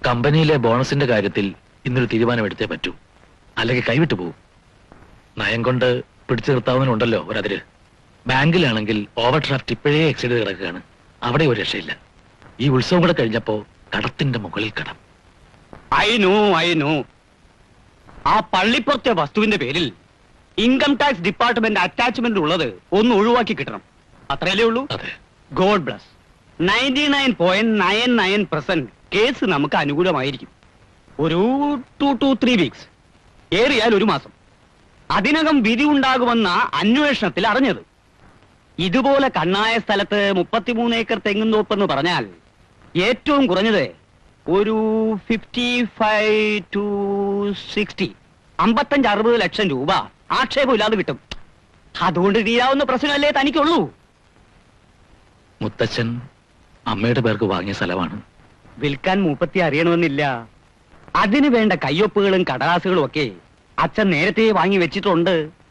കമ്പനിയിലെ ബോണസിന്റെ കാര്യത്തിൽ ഇന്നൊരു തീരുമാനമെടുത്തേ പറ്റൂ അല്ലെങ്കിൽ കൈവിട്ടു പോകും നയം കൊണ്ട് പിടിച്ചു നിർത്താവുന്നുണ്ടല്ലോ ഒരതിര് ബാങ്കിലാണെങ്കിൽ ഓവർ ഡ്രാഫ്റ്റ് ഇപ്പോഴേ എക്സൈഡ് ചെയ്ത് കിടക്കുകയാണ് അവിടെ ഒരു രക്ഷയില്ല ഈ ഉത്സവം കൂടെ കഴിഞ്ഞപ്പോ കടത്തിന്റെ മുകളിൽ കടം ഐ നോ ഐ നോ ആ പള്ളിപ്പുറത്തെ വസ്തുവിന്റെ പേരിൽ ഇൻകം ടാക്സ് ഡിപ്പാർട്ട്മെന്റ് അറ്റാച്ച്മെന്റ് ഉള്ളത് ഒന്ന് ഒഴിവാക്കി കിട്ടണം അത്രയല്ലേ ഉള്ളൂ അതെ God bless ninety nine point nine nine percent case നമുക്ക് അനുകൂലമായിരിക്കും ഒരു ടു ടു ത്രീ വീക്സ് ഏറിയാൽ ഒരു മാസം അതിനകം വിധി ഉണ്ടാകുമെന്ന അന്വേഷണത്തിൽ അറിഞ്ഞത് ഇതുപോലെ കണ്ണായ സ്ഥലത്ത് മുപ്പത്തിമൂന്ന് ഏക്കർ തെങ്ങും തോപ്പെന്ന് പറഞ്ഞാൽ ഏറ്റവും കുറഞ്ഞത് ഒരു ഫിഫ്റ്റി ഫൈവ് ടു സിക്സ്റ്റി അമ്പത്തഞ്ച് അറുപത് ലക്ഷം രൂപ ആക്ഷേപമില്ലാതെ കിട്ടും അതുകൊണ്ട് തീരാവുന്ന പ്രശ്നമല്ലേ തനിക്കുള്ളൂ മുത്തച്ഛൻ അമ്മയുടെ പേർക്ക് വാങ്ങിയ സ്ഥലമാണ് വിൽക്കാൻ മൂപ്പത്തി അറിയണമെന്നില്ല അതിനു വേണ്ട കയ്യൊപ്പുകളും കടലാസുകളും ഒക്കെ അച്ഛൻ നേരത്തെ വാങ്ങി വെച്ചിട്ടുണ്ട്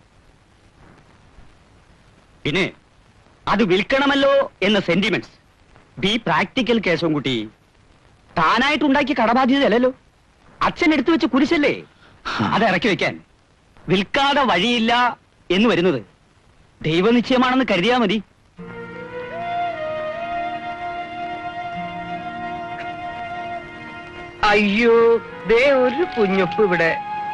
പിന്നെ അത് വിൽക്കണമല്ലോ എന്ന സെന്റിമെന്റ്സ് ബി പ്രാക്ടിക്കൽ കേശവൻ കുട്ടി താനായിട്ടുണ്ടാക്കിയ കടബാധ്യതയല്ലല്ലോ അച്ഛൻ എടുത്തു വെച്ച കുരിശല്ലേ അത് ഇറക്കി വെക്കാൻ വിൽക്കാതെ വഴിയില്ല എന്ന് വരുന്നത് ദൈവനിശ്ചയമാണെന്ന് കരുതിയാ മതി അയ്യോ ദേ ഒരു കുഞ്ഞൊപ്പ് ഇവിടെ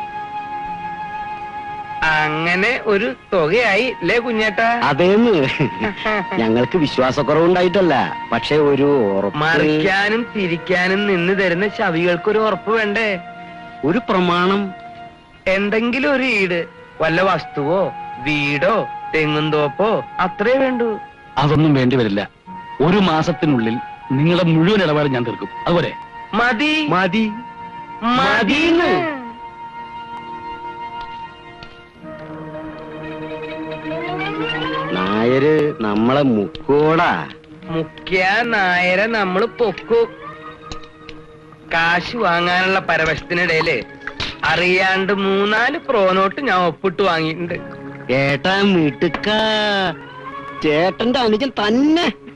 അങ്ങനെ ഒരു തുകയായി അല്ലേ കുഞ്ഞേട്ടാ അതേന്ന് ഞങ്ങൾക്ക് വിശ്വാസക്കുറവുണ്ടായിട്ടല്ല പക്ഷെ ഒരു ഉറപ്പ് മറിക്കാനും തിരിക്കാനും നിന്ന് തരുന്ന ചവികൾക്കൊരു ഉറപ്പ് വേണ്ടേ ഒരു പ്രമാണം എന്തെങ്കിലും ഒരു ഈട് വല്ല വസ്തുവോ വീടോ തെങ്ങുന്തോപ്പോ അത്രേ വേണ്ടൂ അതൊന്നും വേണ്ടി വരില്ല ഒരു മാസത്തിനുള്ളിൽ നിങ്ങളുടെ മുഴുവൻ ഇടപാട് ഞാൻ തീർക്കും അതുപോലെ മതി മതി മതിന്ന് നായര് നമ്മളെ മുക്കോടാ മുഖ്യ നായരെ നമ്മള് പൊക്കു കാശ് വാങ്ങാനുള്ള പരവശത്തിനിടയില് അറിയാണ്ട് മൂന്നാല് പ്രോനോട്ട് ഞാൻ ഒപ്പിട്ട് വാങ്ങിയിട്ടുണ്ട് ഏട്ടാ മിടുക്ക ചേട്ടന്റെ അനുജൻ തന്നെ